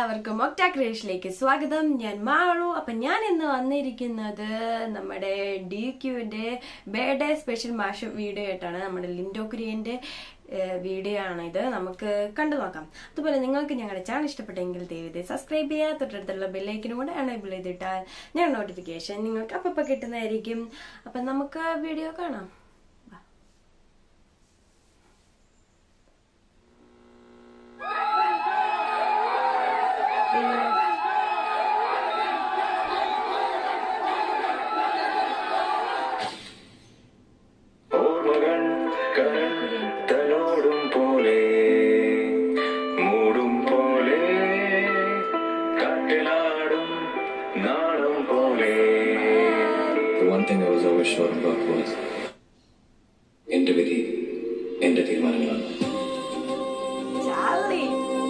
എല്ലാവർക്കും ഒക്ടാ ക്രിയേഷനിലേക്ക് സ്വാഗതം ഞാൻ മാളു അപ്പൊ ഞാൻ ഇന്ന് വന്നിരിക്കുന്നത് നമ്മുടെ ഡി ക്യുവിന്റെ ബർത്ത്ഡേ സ്പെഷ്യൽ മാഷ് വീഡിയോ ആയിട്ടാണ് നമ്മുടെ ലിൻഡോ കുര്യന്റെ വീഡിയോ ആണ് ഇത് നമുക്ക് കണ്ടു നോക്കാം അതുപോലെ നിങ്ങൾക്ക് ഞങ്ങളുടെ ചാനൽ ഇഷ്ടപ്പെട്ടെങ്കിൽ ദയവത് സബ്സ്ക്രൈബ് ചെയ്യുക തൊട്ടടുത്തുള്ള ബെല്ലൈക്കിനും കൂടെ എനേബിൾ ചെയ്തിട്ടാൽ ഞങ്ങളുടെ നോട്ടിഫിക്കേഷൻ നിങ്ങൾക്ക് അപ്പം കിട്ടുന്നതായിരിക്കും അപ്പം നമുക്ക് വീഡിയോ കാണാം ഓർമ്മകൾ കടലോടും പോലെ മൂടും പോലെ കാട്ടിലാടും നാടും പോലെ The one thing I was always sure about was എന്റെ വിധി എന്റെ തീരുമാനങ്ങളാണ് ചാർലി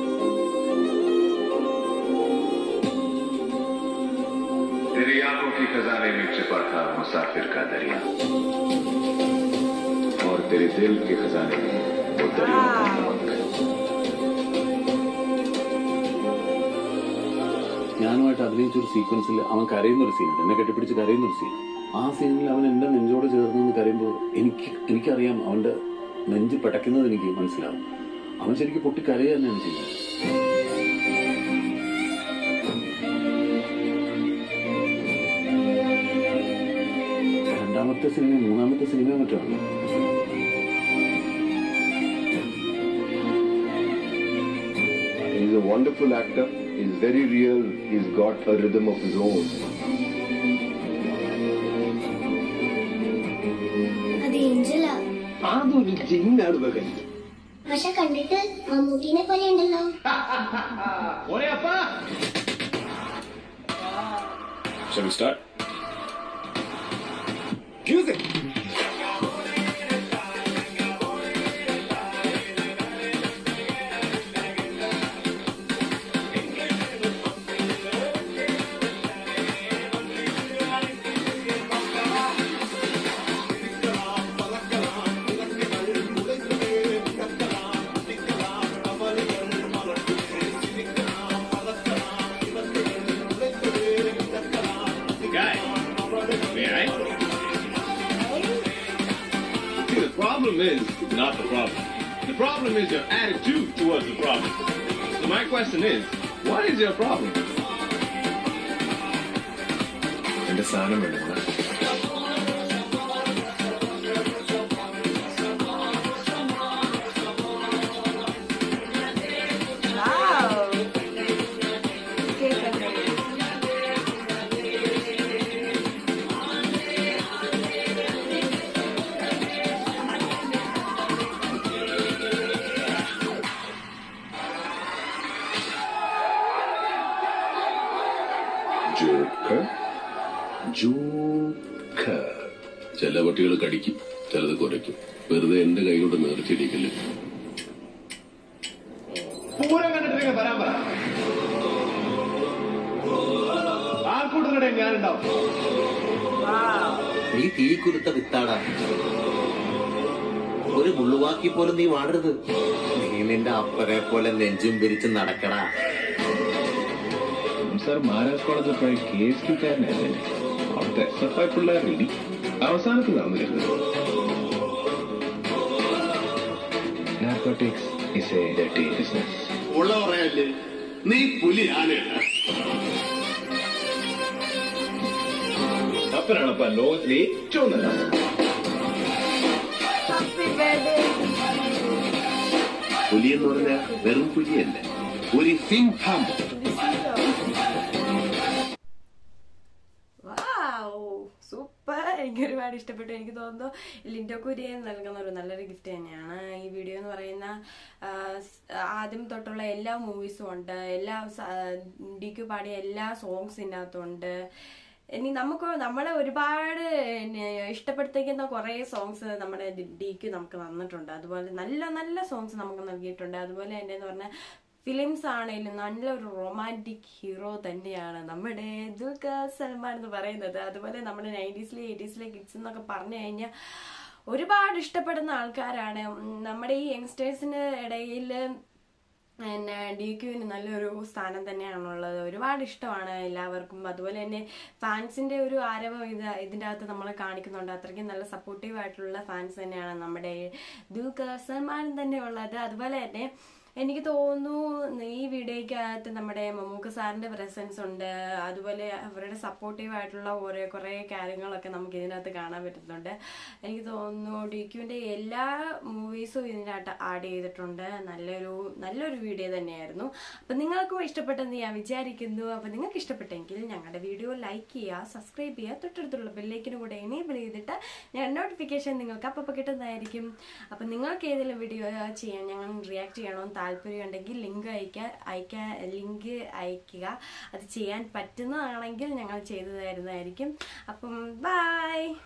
तेरी आंखों की खजाने में छिपा था मुसाफिर का दरिया और तेरे दिल के खजाने में वो दरिया का नमक ഞാനുമായിട്ട് അഭിനയിച്ച ഒരു സീക്വൻസിൽ അവൻ കരയുന്ന ഒരു സീനുണ്ട് എന്നെ കെട്ടിപ്പിടിച്ച് കരയുന്ന ഒരു സീൻ ആ സീനിൽ അവൻ എന്റെ നെഞ്ചോട് ചേർന്ന് നിന്ന് കരയുമ്പോൾ എനിക്ക് എനിക്കറിയാം അവന്റെ നെഞ്ച് പിടയ്ക്കുന്നത് എനിക്ക് മനസ്സിലാവും അവൻ ശരിക്കും പൊട്ടി കരയുക തന്നെയാണ് ചെയ്യുന്നത് രണ്ടാമത്തെ സിനിമ മൂന്നാമത്തെ സിനിമ മറ്റാണ് He's a wonderful actor. He's very real. He's got a rhythm of his own. അത് ഏഞ്ചലാ അതൊരു ജിന്നാണ് മകൻ പക്ഷെ കണ്ടിട്ട് മമ്മൂട്ടിനെ പോലെ ഉണ്ടല്ലോ Shall we start? Guy, may I? See, the problem is not the problem. The problem is your attitude towards the problem. So my question is, what is your problem? എന്റെ സാധനം വേണം Wow. കേൾക്കട്ടെ Joker. ജോക്കർ ചില പട്ടികൾ കടിക്കും ചിലത് കുരയ്ക്കും വെറുതെ എന്റെ കൈ കൊണ്ട് നേർച്ചിടിക്കല് പൂരം കണ്ടിട്ടില്ലെങ്കിൽ വരാൻ പറ ആൾക്കൂട്ടത്തിനിടെ ഞാനുണ്ടാവും നീ തീ കുരുത്ത വിത്താടാ ഒരു മുള്ളുവാക്കി പോലും നീ വാടരുത് നീ നിന്റെ അപ്പനെ പോലെ നെഞ്ചും പിരിച്ച് നടക്കടാ സർ മഹാരാജ് കോളേജ് പോയ കേസ് കിട്ടാനല്ലേ അവിടുത്തെ എസ് എഫ് ഐ പിള്ളേർ ഇടി അവസാനത്ത് നടന്നിരുന്നത് narcotics is a dirty business ഉള്ള പറയല്ലേ നീ പുലിയാണ് അപ്പനാണപ്പ ലോകത്തിലെ ഏറ്റവും നല്ല ഹാപ്പി ബർത്ത്ഡേ പുലി എന്ന് പറഞ്ഞാൽ വെറും പുലിയല്ല ഒരു സിംഹം സൂപ്പർ എനിക്ക് ഒരുപാട് ഇഷ്ടപ്പെട്ടു എനിക്ക് തോന്നുന്നു ലിൻഡോ കുര്യൻ നൽകുന്ന ഒരു നല്ലൊരു ഗിഫ്റ്റ് തന്നെയാണ് ഈ വീഡിയോ എന്ന് പറയുന്ന ആ, സ്- ആദ്യം തൊട്ടുള്ള എല്ലാ മൂവീസും ഉണ്ട് എല്ലാ ഡി ക്യു പാടിയ എല്ലാ സോങ്സ് ഇതിനകത്തുണ്ട് ഇനി നമുക്ക് നമ്മളെ ഒരുപാട് പിന്നെ ഇഷ്ടപ്പെടുത്തിക്കുന്ന കുറേ സോങ്സ് നമ്മുടെ ഡിക്ക് നമുക്ക് തന്നിട്ടുണ്ട് അതുപോലെ നല്ല നല്ല സോങ്സ് നമുക്ക് നൽകിയിട്ടുണ്ട് അതുപോലെ തന്നെ എന്ന് പറഞ്ഞാൽ ഫിലിംസ് ആണെങ്കിലും നല്ലൊരു റൊമാൻറ്റിക് ഹീറോ തന്നെയാണ് നമ്മുടെ ദുൽഖർ സൽമാൻ എന്ന് പറയുന്നത് അതുപോലെ നമ്മുടെ നയൻറ്റീസിലെ എയ്റ്റീസിലെ കിഡ്സ് എന്നൊക്കെ പറഞ്ഞു കഴിഞ്ഞാൽ ഒരുപാട് ഇഷ്ടപ്പെടുന്ന ആൾക്കാരാണ് ഉം, നമ്മുടെ ഈ യങ്സ്റ്റേഴ്സിന് ഇടയിൽ പിന്നെ ഡി ക്യുവിന് നല്ലൊരു സ്ഥാനം തന്നെയാണുള്ളത് ഒരുപാട് ഇഷ്ടമാണ് എല്ലാവർക്കും അതുപോലെ തന്നെ ഫാൻസിന്റെ ഒരു ആരവം ഇത് ഇതിൻ്റെ അകത്ത് നമ്മൾ കാണിക്കുന്നുണ്ട് അത്രയ്ക്കും നല്ല സപ്പോർട്ടീവ് ആയിട്ടുള്ള ഫാൻസ് തന്നെയാണ് നമ്മുടെ ദുൽഖർ സൽമാൻ തന്നെ ഉള്ളത് അതുപോലെ തന്നെ എനിക്ക് തോന്നുന്നു ഈ വീഡിയോയ്ക്കകത്ത് നമ്മുടെ മമ്മൂക്ക സാറിന്റെ പ്രസൻസ് ഉണ്ട് അതുപോലെ അവരുടെ സപ്പോർട്ടീവ് ആയിട്ടുള്ള ഓരോ കുറേ കാര്യങ്ങളൊക്കെ നമുക്ക് ഇതിനകത്ത് കാണാൻ പറ്റുന്നുണ്ട് എനിക്ക് തോന്നുന്നു ഡി ക്യുവിന്റെ എല്ലാ മൂവീസും ഇതിനകത്ത് ആഡ് ചെയ്തിട്ടുണ്ട് നല്ലൊരു നല്ലൊരു വീഡിയോ തന്നെയായിരുന്നു അപ്പം നിങ്ങൾക്കും ഇഷ്ടപ്പെട്ടെന്ന് ഞാൻ വിചാരിക്കുന്നു അപ്പം നിങ്ങൾക്ക് ഇഷ്ടപ്പെട്ടെങ്കിൽ ഞങ്ങളുടെ വീഡിയോ ലൈക്ക് ചെയ്യുക സബ്സ്ക്രൈബ് ചെയ്യുക തൊട്ടടുത്തുള്ള ബെല്ലേക്കിനും കൂടെ എനേബിൾ ചെയ്തിട്ട് ഞാൻ നോട്ടിഫിക്കേഷൻ നിങ്ങൾക്ക് അപ്പം കിട്ടുന്നതായിരിക്കും അപ്പം നിങ്ങൾക്ക് ഏതെങ്കിലും വീഡിയോ ചെയ്യാൻ ഞങ്ങൾ റിയാക്ട് ചെയ്യണമെന്ന് താല്പര്യം ഉണ്ടെങ്കിൽ ലിങ്ക് അയക്കാൻ അയക്കാൻ ലിങ്ക് അയക്കുക അത് ചെയ്യാൻ പറ്റുന്നതാണെങ്കിൽ ഞങ്ങൾ ചെയ്തു തരുന്നതായിരിക്കും അപ്പം ബായ്